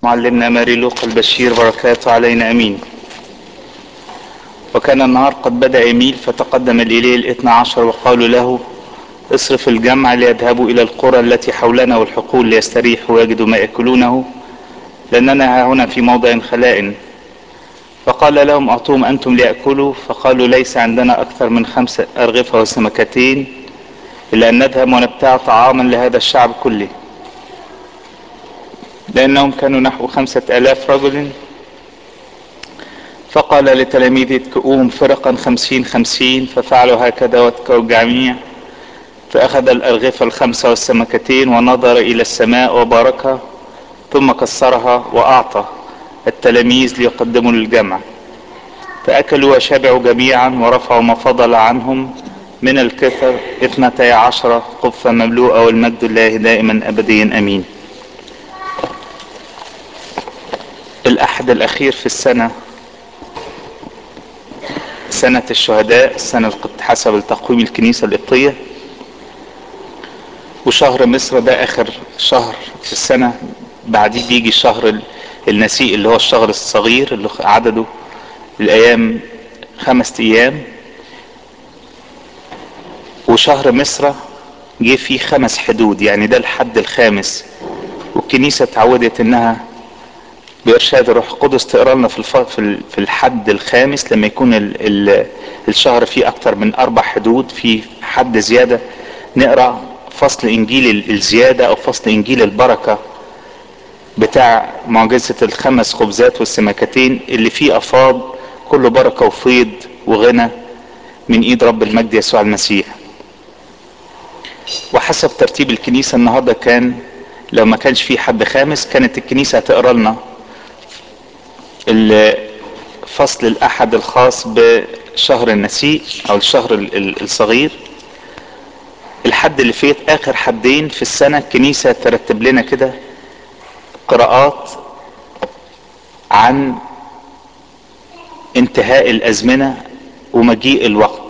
معلمنا ماري لوقا البشير بركاته علينا امين وكان النهار قد بدأ يميل فتقدم الإليه الاثنى عشر وقالوا له اصرف الجمع ليذهبوا إلى القرى التي حولنا والحقول ليستريحوا ويجدوا ما يأكلونه لأننا هنا في موضع خلاء فقال لهم أعطوهم أنتم ليأكلوا فقالوا ليس عندنا أكثر من خمسة أرغفة وسمكتين إلا أن نذهب ونبتاع طعاما لهذا الشعب كله لأنهم كانوا نحو خمسة آلاف رجل فقال لتلاميذه اتكؤوهم فرقا خمسين خمسين ففعلوا هكذا واتكوا الجميع فأخذ الأرغفة الخمسة والسمكتين ونظر إلى السماء وباركها ثم كسرها وأعطى التلاميذ ليقدموا للجمع فأكلوا وشبعوا جميعا ورفعوا ما فضل عنهم من الكثر اثنتي عشرة قفة مملوءة والمجد الله دائما أبديا أمين الأحد الأخير في السنة سنة الشهداء السنة حسب التقويم الكنيسة القبطية وشهر مصر ده آخر شهر في السنة بعديه بيجي الشهر النسيء اللي هو الشهر الصغير اللي عدده الأيام خمس أيام وشهر مصر جه فيه خمس حدود يعني ده الحد الخامس والكنيسة اتعودت انها بإرشاد الروح القدس تقرا لنا في في الحد الخامس لما يكون ال ال الشهر فيه أكتر من أربع حدود في حد زيادة نقرا فصل إنجيل الزيادة أو فصل إنجيل البركة بتاع معجزة الخمس خبزات والسمكتين اللي فيه أفاض كله بركة وفيض وغنى من إيد رب المجد يسوع المسيح وحسب ترتيب الكنيسة النهاردة كان لو ما كانش في حد خامس كانت الكنيسة هتقرا لنا الفصل الأحد الخاص بشهر النسيء أو الشهر الصغير الحد اللي فات آخر حدين في السنة الكنيسة ترتب لنا كده قراءات عن انتهاء الأزمنة ومجيء الوقت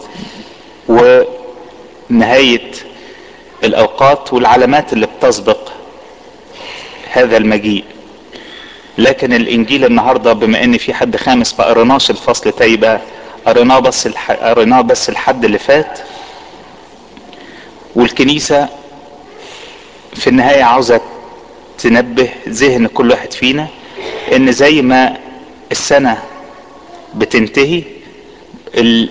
ونهاية الأوقات والعلامات اللي بتسبق هذا المجيء لكن الانجيل النهارده بما ان في حد خامس ما قريناش الفصل ده يبقى قريناه بس الح... قريناه بس الحد اللي فات والكنيسه في النهايه عاوزه تنبه ذهن كل واحد فينا ان زي ما السنه بتنتهي ال...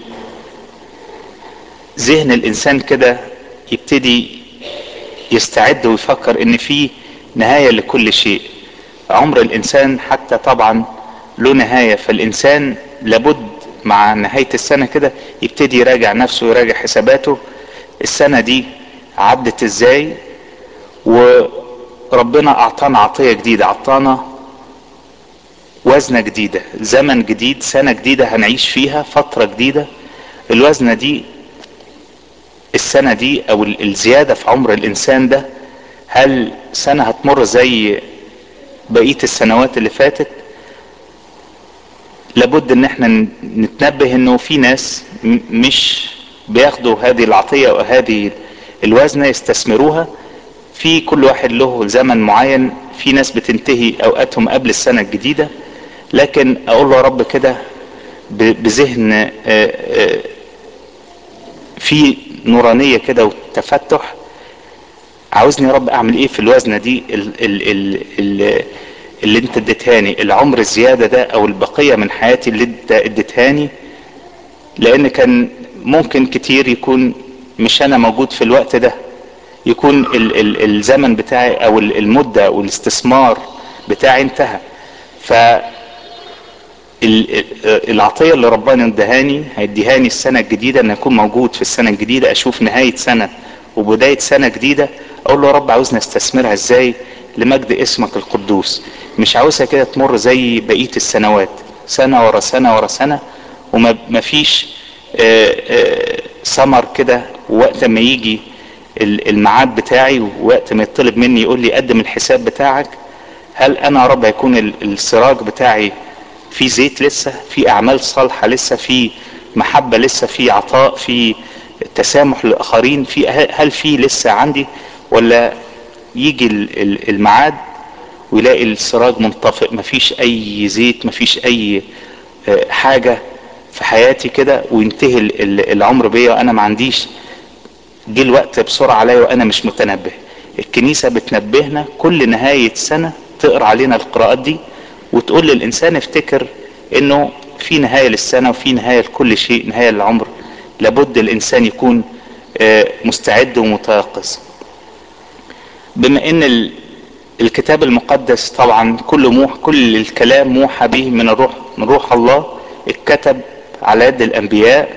ذهن الانسان كده يبتدي يستعد ويفكر ان في نهايه لكل شيء عمر الانسان حتى طبعا له نهايه فالانسان لابد مع نهايه السنه كده يبتدي يراجع نفسه ويراجع حساباته السنه دي عدت ازاي وربنا اعطانا عطيه جديده اعطانا وزنه جديده زمن جديد سنه جديده هنعيش فيها فتره جديده الوزنه دي السنه دي او الزياده في عمر الانسان ده هل سنه هتمر زي بقيه السنوات اللي فاتت لابد ان احنا نتنبه انه في ناس مش بياخدوا هذه العطيه او هذه الوزنه يستثمروها في كل واحد له زمن معين في ناس بتنتهي اوقاتهم قبل السنه الجديده لكن اقول له يا رب كده بذهن في نورانيه كده وتفتح عاوزني يا رب اعمل ايه في الوزنه دي ال ال ال ال اللي انت اديتهاني العمر الزياده ده او البقيه من حياتي اللي انت اديتهاني لان كان ممكن كتير يكون مش انا موجود في الوقت ده يكون ال ال الزمن بتاعي او المده والاستثمار بتاعي انتهى ف العطيه اللي ربنا ادهاني هيديهاني السنه الجديده ان اكون موجود في السنه الجديده اشوف نهايه سنه وبدايه سنه جديده اقول له يا رب عاوزني استثمرها ازاي لمجد اسمك القدوس مش عاوزها كده تمر زي بقيه السنوات سنه ورا سنه ورا سنه وما فيش ثمر كده وقت ما يجي الميعاد بتاعي ووقت ما يطلب مني يقول لي قدم الحساب بتاعك هل انا يا رب هيكون السراج بتاعي في زيت لسه في اعمال صالحه لسه في محبه لسه في عطاء في تسامح للاخرين في هل في لسه عندي ولا يجي الميعاد ويلاقي السراج منطفئ مفيش اي زيت مفيش اي حاجة في حياتي كده وينتهي العمر بيا وانا ما عنديش جه الوقت بسرعة عليا وانا مش متنبه الكنيسة بتنبهنا كل نهاية سنة تقرا علينا القراءات دي وتقول للانسان افتكر انه في نهاية للسنة وفي نهاية لكل شيء نهاية للعمر لابد الانسان يكون مستعد ومتيقظ بما ان الكتاب المقدس طبعا كل موح كل الكلام موحى به من الروح من روح الله اتكتب على يد الانبياء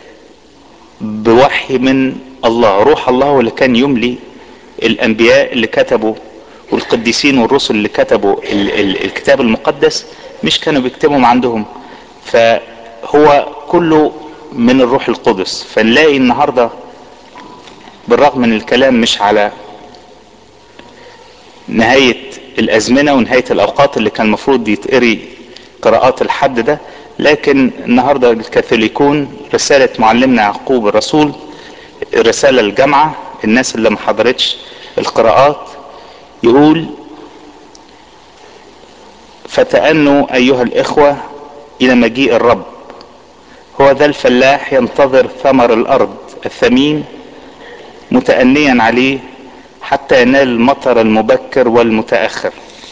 بوحي من الله روح الله هو اللي كان يملي الانبياء اللي كتبوا والقديسين والرسل اللي كتبوا ال ال الكتاب المقدس مش كانوا بيكتبهم عندهم فهو كله من الروح القدس فنلاقي النهارده بالرغم من الكلام مش على نهاية الأزمنة ونهاية الأوقات اللي كان المفروض يتقري قراءات الحد ده لكن النهاردة الكاثوليكون رسالة معلمنا يعقوب الرسول رسالة الجامعة الناس اللي ما حضرتش القراءات يقول فتأنوا أيها الإخوة إلى مجيء الرب هو ذا الفلاح ينتظر ثمر الأرض الثمين متأنيا عليه حتى ينال المطر المبكر والمتأخر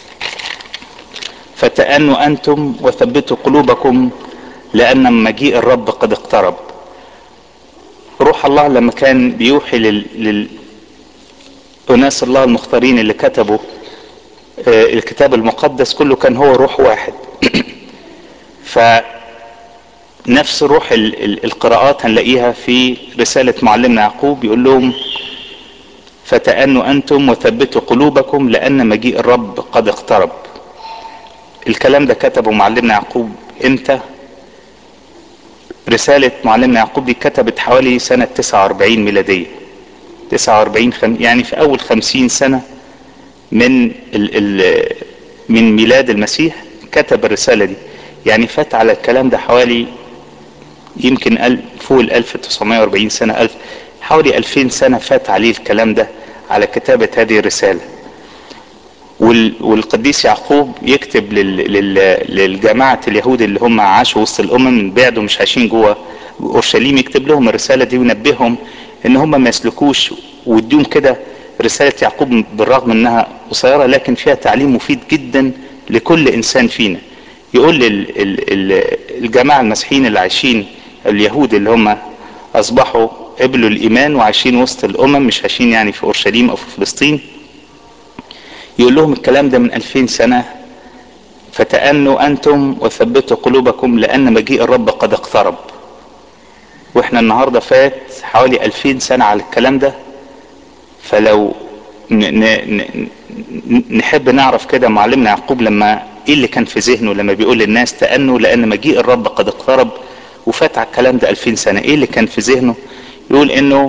فتأنوا أنتم وثبتوا قلوبكم لأن مجيء الرب قد اقترب روح الله لما كان بيوحي لل... لل... أناس الله المختارين اللي كتبوا الكتاب المقدس كله كان هو روح واحد فنفس روح ال... ال... القراءات هنلاقيها في رسالة معلمنا يعقوب يقول لهم فتأنوا أنتم وثبتوا قلوبكم لأن مجيء الرب قد اقترب الكلام ده كتبه معلمنا يعقوب امتى رسالة معلمنا يعقوب دي كتبت حوالي سنة 49 ميلادية 49 خم... يعني في أول 50 سنة من ال... ال... من ميلاد المسيح كتب الرسالة دي يعني فات على الكلام ده حوالي يمكن ال... فوق ال 1940 سنة ألف حوالي 2000 سنة فات عليه الكلام ده على كتابة هذه الرسالة والقديس يعقوب يكتب لل... لل... للجماعة اليهود اللي هم عاشوا وسط الأمم بعدوا مش عايشين جوه أورشليم يكتب لهم الرسالة دي وينبههم إن هم ما يسلكوش ويديهم كده رسالة يعقوب بالرغم إنها قصيرة لكن فيها تعليم مفيد جدا لكل إنسان فينا يقول لل... ال... الجماعة المسيحيين اللي عايشين اليهود اللي هم أصبحوا قبلوا الإيمان وعايشين وسط الأمم مش عايشين يعني في أورشليم أو في فلسطين يقول لهم الكلام ده من ألفين سنة فتأنوا أنتم وثبتوا قلوبكم لأن مجيء الرب قد اقترب وإحنا النهاردة فات حوالي ألفين سنة على الكلام ده فلو ن ن ن نحب نعرف كده معلمنا يعقوب لما ايه اللي كان في ذهنه لما بيقول للناس تأنوا لأن مجيء الرب قد اقترب وفات على الكلام ده ألفين سنة ايه اللي كان في ذهنه يقول انه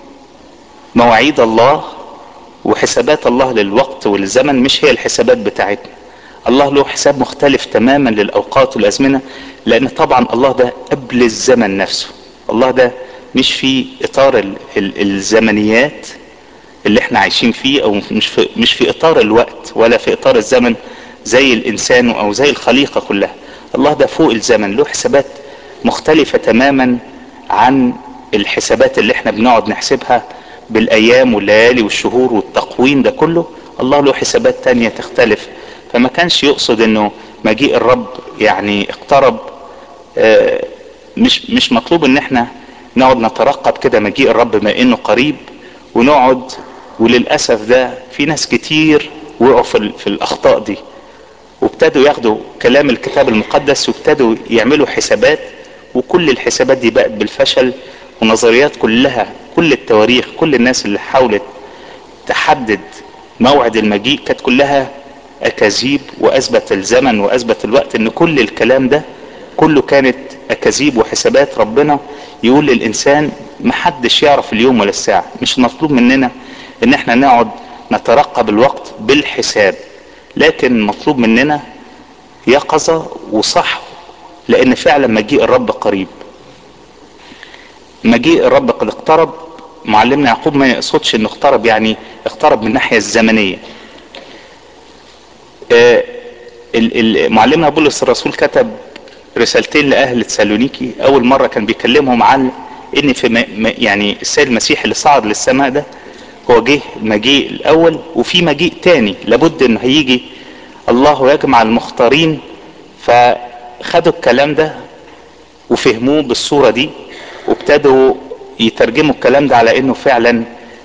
مواعيد الله وحسابات الله للوقت والزمن مش هي الحسابات بتاعتنا الله له حساب مختلف تماما للاوقات والازمنه لان طبعا الله ده قبل الزمن نفسه الله ده مش في اطار ال ال الزمنيات اللي احنا عايشين فيه او مش في مش في اطار الوقت ولا في اطار الزمن زي الانسان او زي الخليقه كلها الله ده فوق الزمن له حسابات مختلفه تماما عن الحسابات اللي احنا بنقعد نحسبها بالايام والليالي والشهور والتقويم ده كله الله له حسابات تانية تختلف فما كانش يقصد انه مجيء الرب يعني اقترب اه مش مش مطلوب ان احنا نقعد نترقب كده مجيء الرب بما انه قريب ونقعد وللاسف ده في ناس كتير وقعوا في, في الاخطاء دي وابتدوا ياخدوا كلام الكتاب المقدس وابتدوا يعملوا حسابات وكل الحسابات دي بقت بالفشل ونظريات كلها كل التواريخ كل الناس اللي حاولت تحدد موعد المجيء كانت كلها اكاذيب واثبت الزمن واثبت الوقت ان كل الكلام ده كله كانت اكاذيب وحسابات ربنا يقول للانسان محدش يعرف اليوم ولا الساعه مش مطلوب مننا ان احنا نقعد نترقب الوقت بالحساب لكن مطلوب مننا يقظه وصح لان فعلا مجيء الرب قريب مجيء الرب قد اقترب معلمنا يعقوب ما يقصدش انه اقترب يعني اقترب من الناحيه الزمنيه آه معلمنا بولس الرسول كتب رسالتين لاهل تسالونيكي اول مره كان بيكلمهم عن ان في يعني السيد المسيح اللي صعد للسماء ده هو جه المجيء الاول وفي مجيء تاني لابد ان هيجي الله يجمع المختارين فخدوا الكلام ده وفهموه بالصوره دي وابتدوا يترجموا الكلام ده على انه فعلا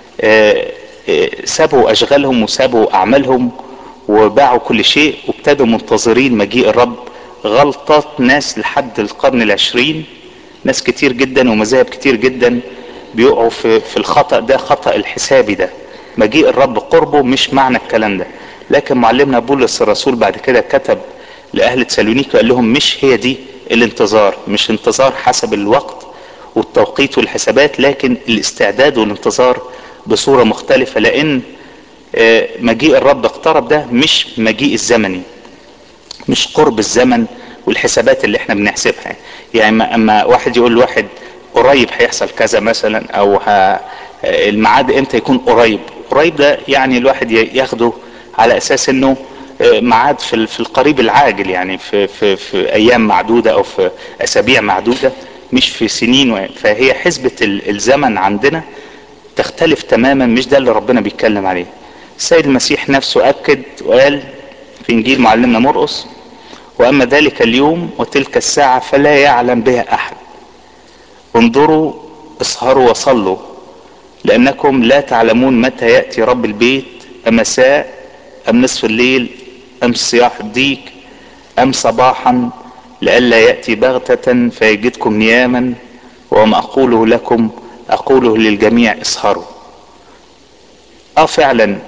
سابوا اشغالهم وسابوا اعمالهم وباعوا كل شيء وابتدوا منتظرين مجيء الرب غلطات ناس لحد القرن العشرين ناس كتير جدا ومذاهب كتير جدا بيقعوا في, في الخطأ ده خطأ الحسابي ده مجيء الرب قربه مش معنى الكلام ده لكن معلمنا بولس الرسول بعد كده كتب لأهل تسالونيك وقال لهم مش هي دي الانتظار مش انتظار حسب الوقت والتوقيت والحسابات لكن الاستعداد والانتظار بصورة مختلفة لأن مجيء الرب اقترب ده مش مجيء الزمني مش قرب الزمن والحسابات اللي احنا بنحسبها يعني اما واحد يقول لواحد قريب هيحصل كذا مثلا او ها الميعاد امتى يكون قريب قريب ده يعني الواحد ياخده على اساس انه ميعاد في في القريب العاجل يعني في في في ايام معدوده او في اسابيع معدوده مش في سنين فهي حسبه الزمن عندنا تختلف تماما مش ده اللي ربنا بيتكلم عليه السيد المسيح نفسه اكد وقال في انجيل معلمنا مرقس واما ذلك اليوم وتلك الساعه فلا يعلم بها احد انظروا اسهروا وصلوا لانكم لا تعلمون متى ياتي رب البيت امساء ام نصف الليل ام صياح الديك ام صباحا لئلا ياتي بغته فيجدكم نياما وما اقوله لكم اقوله للجميع اسهروا اه فعلا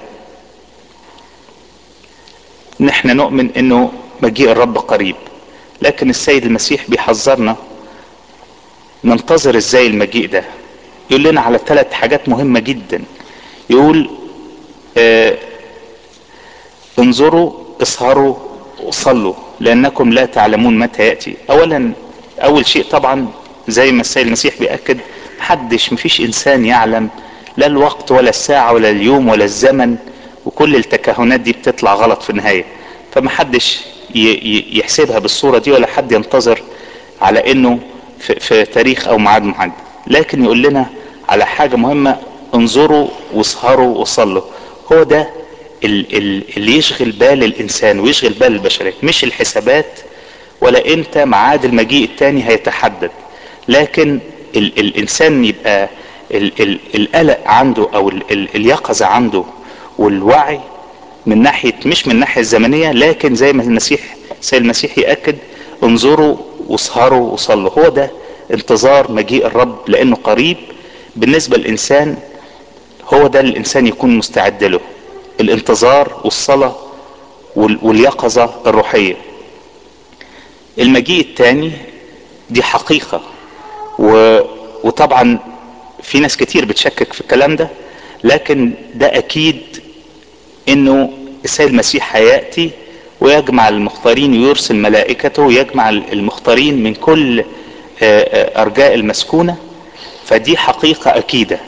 نحن نؤمن انه مجيء الرب قريب لكن السيد المسيح بيحذرنا ننتظر ازاي المجيء ده يقول لنا على ثلاث حاجات مهمة جدا يقول آه انظروا اسهروا وصلوا لانكم لا تعلمون متى ياتي اولا اول شيء طبعا زي ما السيد المسيح بيأكد محدش مفيش انسان يعلم لا الوقت ولا الساعة ولا اليوم ولا الزمن وكل التكهنات دي بتطلع غلط في النهاية فمحدش يحسبها بالصورة دي ولا حد ينتظر على انه في, في تاريخ او ميعاد محدد لكن يقول لنا على حاجة مهمة انظروا واسهروا وصلوا هو ده اللي يشغل بال الانسان ويشغل بال البشرية مش الحسابات ولا امتى ميعاد المجيء التاني هيتحدد لكن ال الانسان يبقى ال ال القلق عنده او ال ال اليقظة عنده والوعي من ناحية مش من الناحية الزمنية لكن زي ما المسيح سيد المسيح يأكد انظروا واسهروا وصلوا هو ده انتظار مجيء الرب لانه قريب بالنسبة للانسان هو ده اللي الانسان يكون مستعد له الانتظار والصلاة واليقظة الروحية المجيء الثاني دي حقيقة و... وطبعا في ناس كتير بتشكك في الكلام ده لكن ده اكيد انه السيد المسيح هياتي ويجمع المختارين ويرسل ملائكته ويجمع المختارين من كل ارجاء المسكونه فدي حقيقه اكيده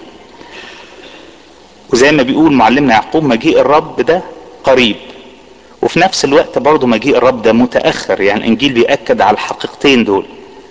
وزي ما بيقول معلمنا يعقوب مجيء الرب ده قريب وفي نفس الوقت برضه مجيء الرب ده متاخر يعني الانجيل بياكد على الحقيقتين دول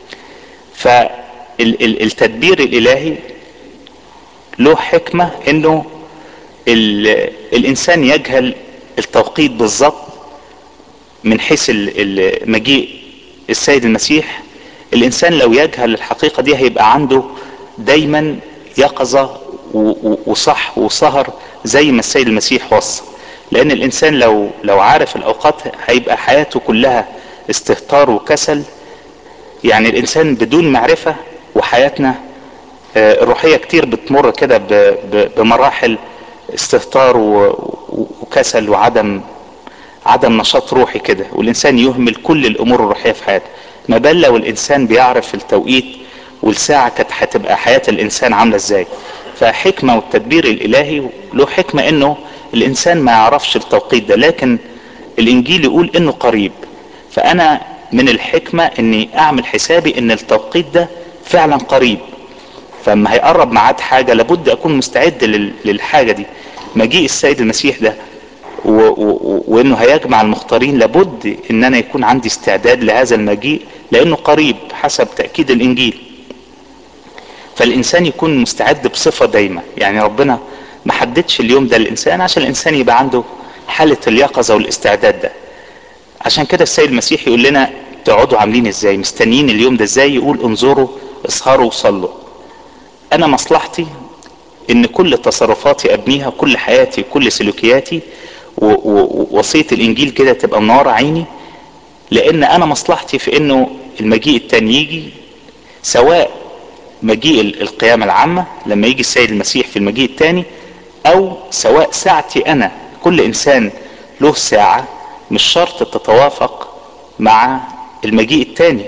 فالتدبير الالهي له حكمه انه الانسان يجهل التوقيت بالظبط من حيث مجيء السيد المسيح الانسان لو يجهل الحقيقه دي هيبقى عنده دايما يقظه وصح وسهر زي ما السيد المسيح وصى لان الانسان لو لو عارف الاوقات هيبقى حياته كلها استهتار وكسل يعني الانسان بدون معرفه وحياتنا الروحيه كتير بتمر كده بمراحل استهتار وكسل وعدم عدم نشاط روحي كده والانسان يهمل كل الامور الروحيه في حياته ما بال لو الانسان بيعرف التوقيت والساعه كانت هتبقى حياه الانسان عامله ازاي فحكمه والتدبير الالهي له حكمه انه الانسان ما يعرفش التوقيت ده لكن الانجيل يقول انه قريب فانا من الحكمه اني اعمل حسابي ان التوقيت ده فعلا قريب فلما هيقرب ميعاد حاجه لابد اكون مستعد للحاجه دي مجيء السيد المسيح ده و و وانه هيجمع المختارين لابد ان انا يكون عندي استعداد لهذا المجيء لانه قريب حسب تأكيد الانجيل فالانسان يكون مستعد بصفة دايمة يعني ربنا ما حددش اليوم ده للانسان عشان الانسان يبقى عنده حالة اليقظة والاستعداد ده عشان كده السيد المسيح يقول لنا تقعدوا عاملين ازاي مستنيين اليوم ده ازاي يقول انظروا اسهروا وصلوا انا مصلحتي ان كل تصرفاتي ابنيها كل حياتي كل سلوكياتي ووصية الانجيل كده تبقى منورة عيني لان انا مصلحتي في انه المجيء التاني يجي سواء مجيء القيامة العامة لما يجي السيد المسيح في المجيء التاني او سواء ساعتي انا كل انسان له ساعة مش شرط تتوافق مع المجيء التاني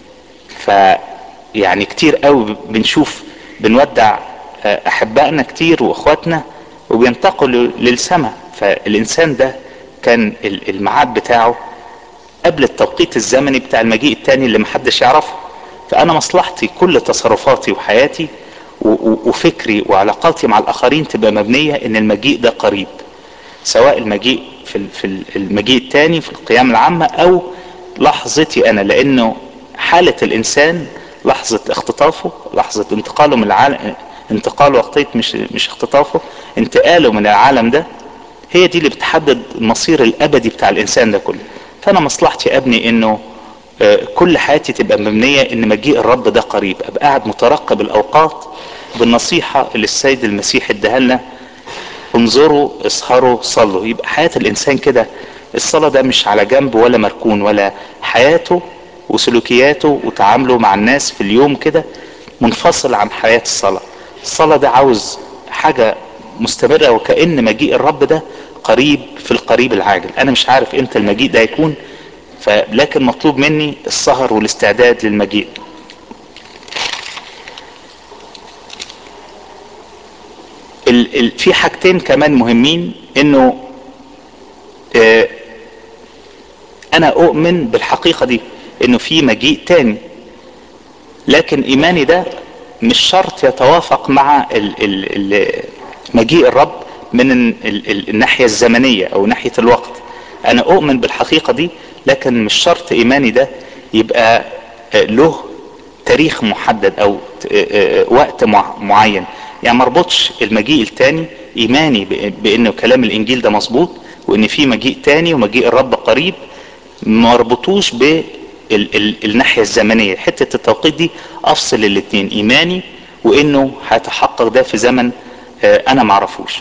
فيعني كتير قوي بنشوف بنودع احبائنا كتير واخواتنا وبينتقلوا للسماء فالانسان ده كان الميعاد بتاعه قبل التوقيت الزمني بتاع المجيء التاني اللي محدش يعرفه فانا مصلحتي كل تصرفاتي وحياتي وفكري وعلاقاتي مع الاخرين تبقى مبنية ان المجيء ده قريب سواء المجيء في في المجيء التاني في القيام العامة او لحظتي انا لانه حالة الانسان لحظة اختطافه لحظة انتقاله من العالم انتقاله وقتية مش مش اختطافه انتقاله من العالم ده هي دي اللي بتحدد المصير الابدي بتاع الانسان ده كله فانا مصلحتي ابني انه كل حياتي تبقى مبنية ان مجيء الرب ده قريب ابقى قاعد مترقب الاوقات بالنصيحة اللي السيد المسيح اداها لنا انظروا اسهروا صلوا يبقى حياة الانسان كده الصلاة ده مش على جنب ولا مركون ولا حياته وسلوكياته وتعامله مع الناس في اليوم كده منفصل عن حياة الصلاة الصلاة ده عاوز حاجة مستمرة وكأن مجيء الرب ده قريب في القريب العاجل انا مش عارف امتى المجيء ده يكون فلكن مطلوب مني السهر والاستعداد للمجيء ال ال في حاجتين كمان مهمين انه اه انا اؤمن بالحقيقة دي انه في مجيء تاني لكن ايماني ده مش شرط يتوافق مع ال ال ال مجيء الرب من ال ال الناحية الزمنية او ناحية الوقت انا اؤمن بالحقيقة دي لكن مش شرط ايماني ده يبقى له تاريخ محدد او وقت معين يعني مربطش المجيء التاني ايماني بانه كلام الانجيل ده مظبوط وان في مجيء تاني ومجيء الرب قريب مربطوش ب الناحية الزمنية حتة التوقيت دي افصل الاتنين ايماني وانه هيتحقق ده في زمن انا معرفوش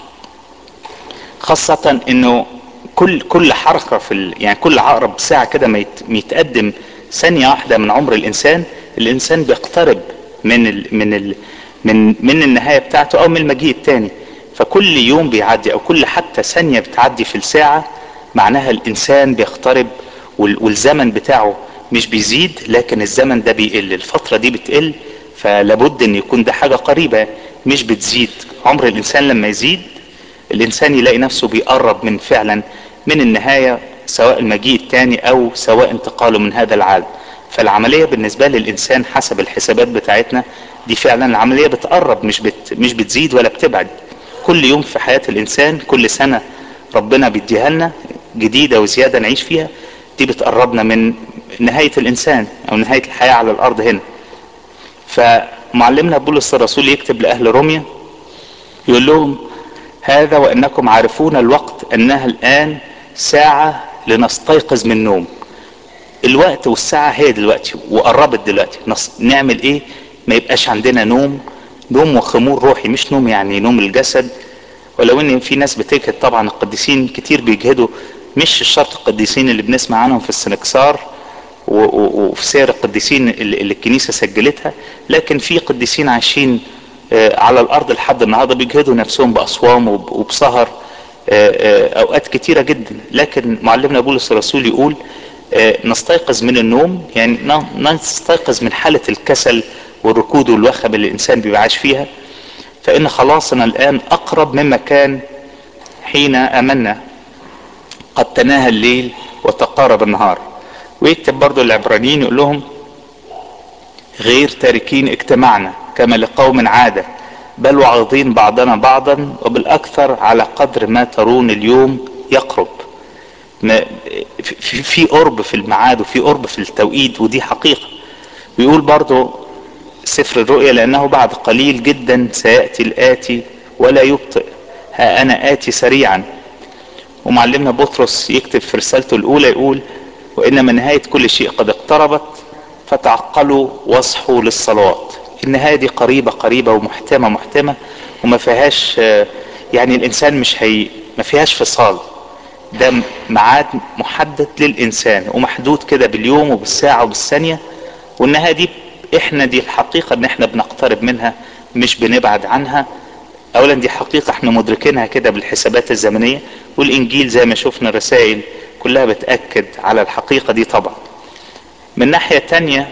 خاصة انه كل كل حركة في ال... يعني كل عقرب ساعة كده ما يتقدم ثانية واحدة من عمر الانسان الانسان بيقترب من ال... من ال... من من النهاية بتاعته او من المجيء التاني فكل يوم بيعدي او كل حتى ثانية بتعدي في الساعة معناها الانسان بيقترب وال... والزمن بتاعه مش بيزيد لكن الزمن ده بيقل الفترة دي بتقل فلابد ان يكون ده حاجة قريبة مش بتزيد عمر الانسان لما يزيد الانسان يلاقي نفسه بيقرب من فعلا من النهاية سواء المجيء التاني او سواء انتقاله من هذا العالم فالعملية بالنسبة للانسان حسب الحسابات بتاعتنا دي فعلا العملية بتقرب مش بت مش بتزيد ولا بتبعد كل يوم في حياة الانسان كل سنة ربنا بيديها لنا جديدة وزيادة نعيش فيها دي بتقربنا من نهاية الانسان او نهاية الحياة على الارض هنا فمعلمنا بولس الرسول يكتب لاهل روميا يقول لهم هذا وانكم عارفون الوقت انها الان ساعة لنستيقظ من النوم الوقت والساعة هي دلوقتي وقربت دلوقتي نعمل ايه ما يبقاش عندنا نوم نوم وخمول روحي مش نوم يعني نوم الجسد ولو ان في ناس بتجهد طبعا القديسين كتير بيجهدوا مش الشرط القديسين اللي بنسمع عنهم في السنكسار وفي سير القديسين اللي الكنيسة سجلتها لكن في قديسين عايشين على الارض لحد النهارده بيجهدوا نفسهم باصوام وبسهر اوقات كتيرة جدا لكن معلمنا بولس الرسول يقول نستيقظ من النوم يعني نستيقظ من حالة الكسل والركود والوخم اللي الانسان بيبقى عايش فيها فان خلاصنا الان اقرب مما كان حين امنا قد تناهى الليل وتقارب النهار ويكتب برضو العبرانيين يقول لهم غير تاركين اجتماعنا كما لقوم عادة بل وعظين بعضنا بعضا وبالأكثر على قدر ما ترون اليوم يقرب ما في, في قرب في الميعاد وفي قرب في التوقيت ودي حقيقة بيقول برضو سفر الرؤيا لأنه بعد قليل جدا سيأتي الآتي ولا يبطئ ها أنا آتي سريعا ومعلمنا بطرس يكتب في رسالته الأولى يقول وإنما نهاية كل شيء قد اقتربت فتعقلوا واصحوا للصلوات النهاية دي قريبة قريبة ومحتمة محتمة وما فيهاش يعني الإنسان مش هي ما فيهاش فصال ده ميعاد محدد للإنسان ومحدود كده باليوم وبالساعة وبالثانية والنهاية دي احنا دي الحقيقة ان احنا بنقترب منها مش بنبعد عنها اولا دي حقيقة احنا مدركينها كده بالحسابات الزمنية والانجيل زي ما شفنا الرسائل كلها بتأكد على الحقيقة دي طبعا من ناحية تانية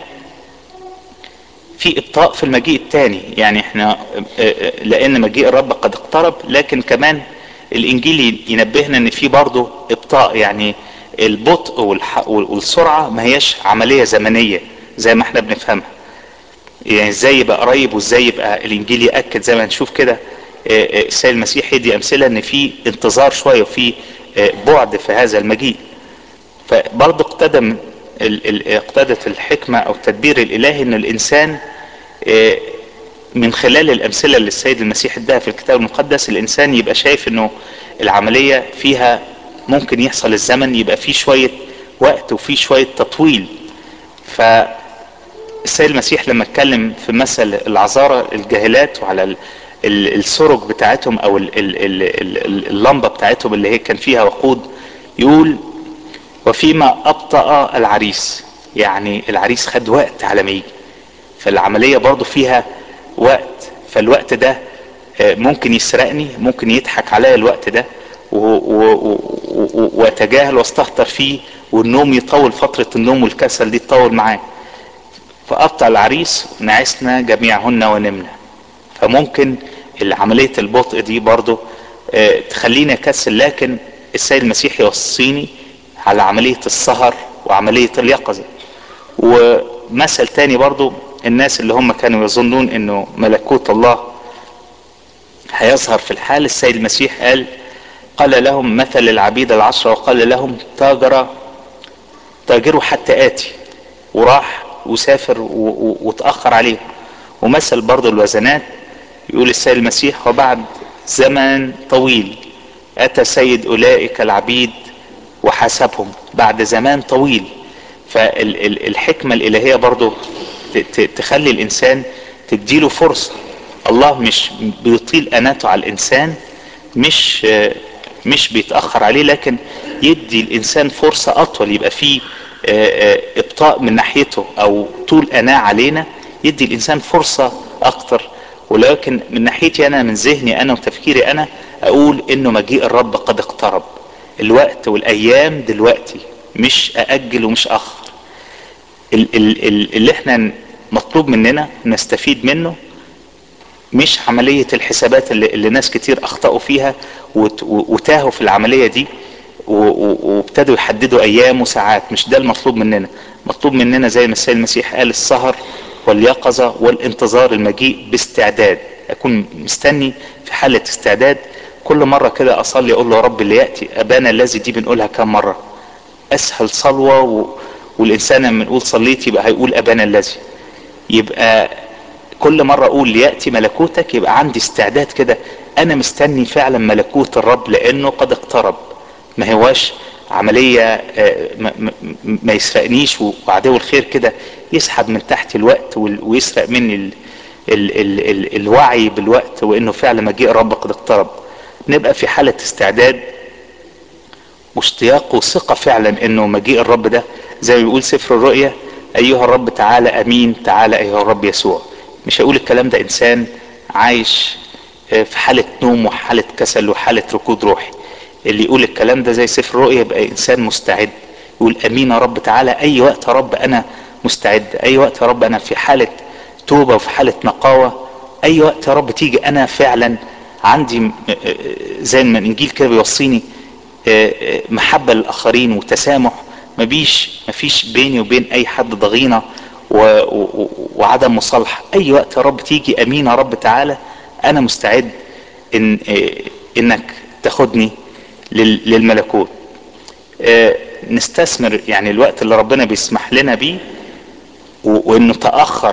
في ابطاء في المجيء التاني يعني احنا لان مجيء الرب قد اقترب لكن كمان الانجيل ينبهنا ان في برضه ابطاء يعني البطء والسرعة ما هياش عملية زمنية زي ما احنا بنفهمها يعني ازاي يبقى قريب وازاي يبقى الانجيل ياكد زي ما هنشوف كده السيد المسيح يدي امثله ان في انتظار شويه وفي بعد في هذا المجيء فبرضه اقتدم اقتدت الحكمه او التدبير الالهي ان الانسان من خلال الامثله اللي السيد المسيح اداها في الكتاب المقدس الانسان يبقى شايف انه العمليه فيها ممكن يحصل الزمن يبقى فيه شويه وقت وفيه شويه تطويل ف السيد المسيح لما اتكلم في مثل العذارى الجاهلات وعلى السرج بتاعتهم او اللمبة بتاعتهم اللي هي كان فيها وقود يقول وفيما ابطأ العريس يعني العريس خد وقت على ما يجي فالعملية برضو فيها وقت فالوقت ده ممكن يسرقني ممكن يضحك عليا الوقت ده واتجاهل واستهتر فيه والنوم يطول فترة النوم والكسل دي تطول معاه فأبطأ العريس نعسنا جميعهن ونمنا فممكن عملية البطء دي برضو اه تخليني أكسل لكن السيد المسيح يوصيني على عملية السهر وعملية اليقظة ومثل تاني برضو الناس اللي هم كانوا يظنون انه ملكوت الله هيظهر في الحال السيد المسيح قال قال لهم مثل العبيد العشرة وقال لهم تاجر تاجروا حتى آتي وراح وسافر وتأخر عليه ومثل برضو الوزنات يقول السيد المسيح وبعد زمن طويل أتى سيد أولئك العبيد وحاسبهم بعد زمان طويل فالحكمة الإلهية برضو تخلي الإنسان تديله فرصة الله مش بيطيل أناته على الإنسان مش مش بيتأخر عليه لكن يدي الإنسان فرصة أطول يبقى فيه ابطاء من ناحيته او طول اناة علينا يدي الانسان فرصة اكتر ولكن من ناحيتي انا من ذهني انا وتفكيري انا اقول انه مجيء الرب قد اقترب الوقت والايام دلوقتي مش ااجل ومش اخر اللي احنا مطلوب مننا نستفيد منه مش عملية الحسابات اللي, اللي ناس كتير اخطأوا فيها وتاهوا في العملية دي وابتدوا يحددوا ايام وساعات مش ده المطلوب مننا مطلوب مننا زي ما السيد المسيح قال السهر واليقظة والانتظار المجيء باستعداد اكون مستني في حالة استعداد كل مرة كده اصلي اقول له يا رب اللي يأتي ابانا الذي دي بنقولها كم مرة اسهل صلوة و... والانسان لما نقول صليت يبقى هيقول ابانا الذي يبقى كل مرة اقول ليأتي ملكوتك يبقى عندي استعداد كده انا مستني فعلا ملكوت الرب لانه قد اقترب ما هواش عملية ما يسرقنيش وعدو الخير كده يسحب من تحت الوقت ويسرق مني ال ال ال ال الوعي بالوقت وانه فعلا مجيء الرب قد اقترب نبقى في حالة استعداد واشتياق وثقة فعلا انه مجيء الرب ده زي ما بيقول سفر الرؤيا ايها الرب تعالى امين تعالى ايها الرب يسوع مش هيقول الكلام ده انسان عايش في حالة نوم وحالة كسل وحالة ركود روحي اللي يقول الكلام ده زي سفر الرؤيا يبقى انسان مستعد يقول امين يا رب تعالى اي وقت يا رب انا مستعد اي وقت يا رب انا في حالة توبة وفي حالة نقاوة اي وقت يا رب تيجي انا فعلا عندي زي ما الانجيل كده بيوصيني محبة للاخرين وتسامح مفيش مفيش بيني وبين اي حد ضغينة وعدم مصالحة اي وقت يا رب تيجي امين يا رب تعالى انا مستعد ان انك تاخدني للملكوت نستثمر يعني الوقت اللي ربنا بيسمح لنا بيه وانه تأخر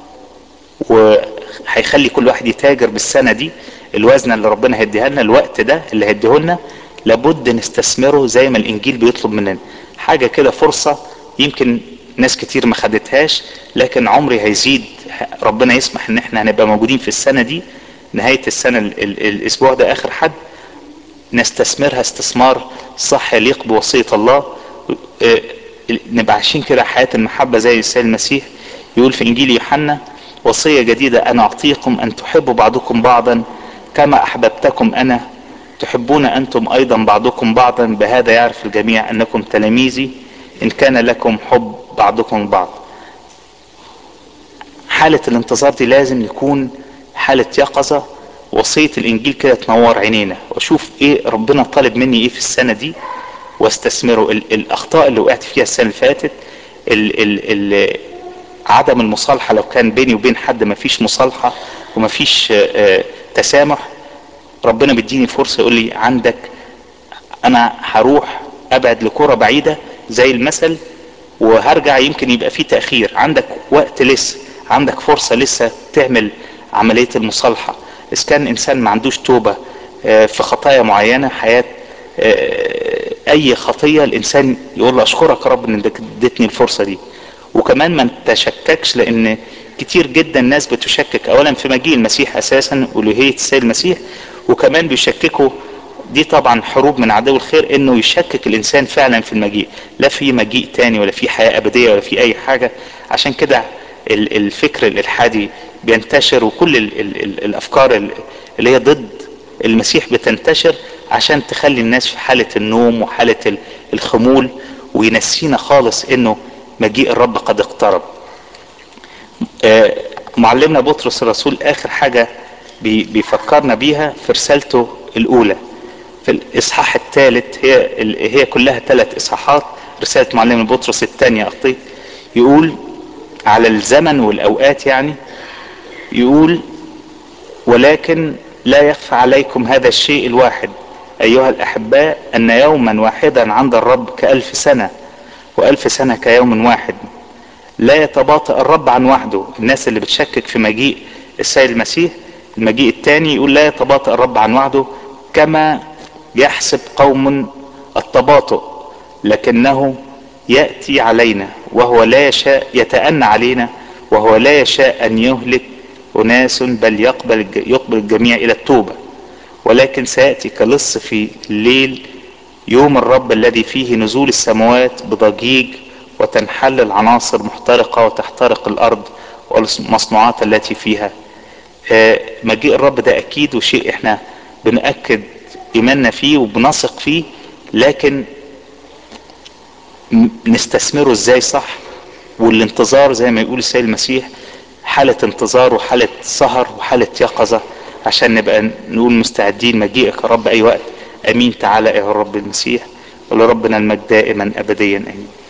وهيخلي كل واحد يتاجر بالسنة دي الوزنة اللي ربنا هيديها لنا الوقت ده اللي هيديه لنا لابد نستثمره زي ما الانجيل بيطلب مننا حاجة كده فرصة يمكن ناس كتير ما خدتهاش لكن عمري هيزيد ربنا يسمح ان احنا هنبقى موجودين في السنة دي نهاية السنة ال ال الاسبوع ده اخر حد نستثمرها استثمار صح يليق بوصية الله اه نبقى عايشين كده حياة المحبة زي السيد المسيح يقول في انجيل يوحنا وصية جديدة انا اعطيكم ان تحبوا بعضكم بعضا كما احببتكم انا تحبون انتم ايضا بعضكم بعضا بهذا يعرف الجميع انكم تلاميذي ان كان لكم حب بعضكم بعض حالة الانتظار دي لازم يكون حالة يقظة وصية الانجيل كده تنور عينينا واشوف ايه ربنا طالب مني ايه في السنة دي واستثمره ال الاخطاء اللي وقعت فيها السنة اللي فاتت ال ال ال عدم المصالحة لو كان بيني وبين حد ما فيش مصالحة وما فيش تسامح ربنا بيديني فرصة يقول لي عندك انا هروح ابعد لكرة بعيدة زي المثل وهرجع يمكن يبقى في تأخير عندك وقت لسه عندك فرصة لسه تعمل عملية المصالحة اذا كان انسان ما عندوش توبة في خطايا معينة حياة اي خطية الانسان يقول له اشكرك يا رب ان اديتني الفرصة دي وكمان ما تشككش لان كتير جدا ناس بتشكك اولا في مجيء المسيح اساسا الوهية السيد المسيح وكمان بيشككوا دي طبعا حروب من عدو الخير انه يشكك الانسان فعلا في المجيء لا في مجيء تاني ولا في حياة ابدية ولا في اي حاجة عشان كده الفكر الالحادي بينتشر وكل ال ال ال الافكار اللي هي ضد المسيح بتنتشر عشان تخلي الناس في حالة النوم وحالة الخمول وينسينا خالص انه مجيء الرب قد اقترب معلمنا بطرس الرسول اخر حاجة بيفكرنا بيها في رسالته الاولى في الاصحاح الثالث هي هي كلها ثلاث اصحاحات رسالة معلم بطرس الثانية اخطي يقول على الزمن والاوقات يعني يقول ولكن لا يخفى عليكم هذا الشيء الواحد ايها الاحباء ان يوما واحدا عند الرب كالف سنة والف سنة كيوم واحد لا يتباطأ الرب عن وحده الناس اللي بتشكك في مجيء السيد المسيح المجيء الثاني يقول لا يتباطأ الرب عن وحده كما يحسب قوم التباطؤ لكنه يأتي علينا وهو لا يشاء يتأنى علينا وهو لا يشاء أن يهلك أناس بل يقبل يقبل الجميع إلى التوبة ولكن سيأتي كلص في الليل يوم الرب الذي فيه نزول السماوات بضجيج وتنحل العناصر محترقة وتحترق الأرض والمصنوعات التي فيها مجيء الرب ده أكيد وشيء احنا بنأكد إيماننا فيه وبنثق فيه لكن نستثمره ازاي صح والانتظار زي ما يقول السيد المسيح حالة انتظار وحالة سهر وحالة يقظة عشان نبقى نقول مستعدين مجيئك يا رب اي وقت امين تعالى يا رب المسيح ولربنا المجد دائما ابديا امين